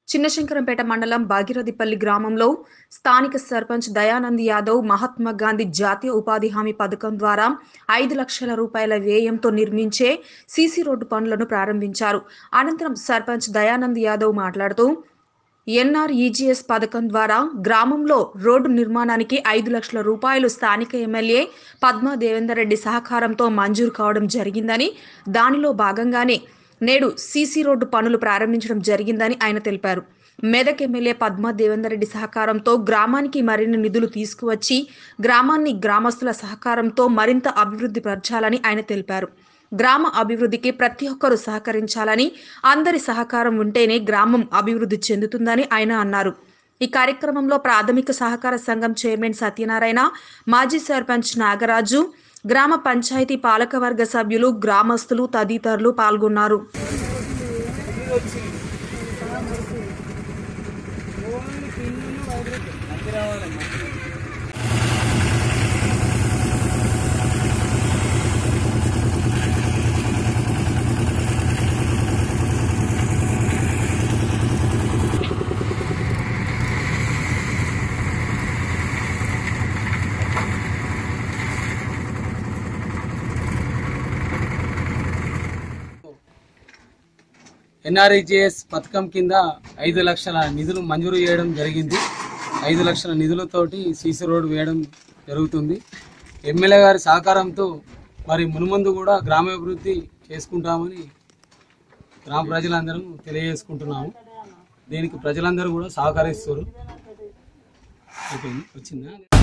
చిన్నశంకరంపేట మండలం భాగీరథిపల్లి గ్రామంలో స్థానిక సర్పంచ్ దయానంద్ యాదవ్ మహాత్మా గాంధీ జాతీయ ఉపాధి హామీ పథకం ద్వారా ఐదు లక్షల రూపాయల వ్యయంతో నిర్మించే సీసీ రోడ్డు పనులను ప్రారంభించారు అనంతరం సర్పంచ్ దయానంద్ యాదవ్ మాట్లాడుతూ ఎన్ఆర్ఈజీఎస్ పథకం ద్వారా గ్రామంలో రోడ్డు నిర్మాణానికి ఐదు లక్షల రూపాయలు స్థానిక ఎమ్మెల్యే పద్మా దేవేందర్ రెడ్డి సహకారంతో మంజూరు కావడం జరిగిందని దానిలో భాగంగానే నేడు సీసీ రోడ్డు పనులు ప్రారంభించడం జరిగిందని ఆయన తెలిపారు మెదక్ ఎమ్మెల్యే పద్మా దేవేందర్ రెడ్డి సహకారంతో గ్రామానికి మరిన్ని నిధులు తీసుకువచ్చి గ్రామాన్ని గ్రామస్తుల సహకారంతో మరింత అభివృద్ధి పరచాలని ఆయన తెలిపారు గ్రామ అభివృద్ధికి ప్రతి ఒక్కరూ సహకరించాలని అందరి సహకారం ఉంటేనే గ్రామం అభివృద్ధి చెందుతుందని ఆయన అన్నారు ఈ కార్యక్రమంలో ప్రాథమిక సహకార సంఘం చైర్మన్ సత్యనారాయణ మాజీ సర్పంచ్ నాగరాజు గ్రామ పంచాయతీ పాలకవర్గ సభ్యులు గ్రామస్తులు తదితరులు పాల్గొన్నారు ఎన్ఆర్ఈజిఎస్ పథకం కింద ఐదు లక్షల నిధులు మంజూరు చేయడం జరిగింది ఐదు లక్షల నిధులతోటి సీసీ రోడ్డు వేయడం జరుగుతుంది ఎమ్మెల్యే గారి సహకారంతో మరి మునుముందు కూడా గ్రామాభివృద్ధి చేసుకుంటామని గ్రామ ప్రజలందరం తెలియజేసుకుంటున్నాము దీనికి ప్రజలందరూ కూడా సహకరిస్తారు అయిపోయింది వచ్చిందా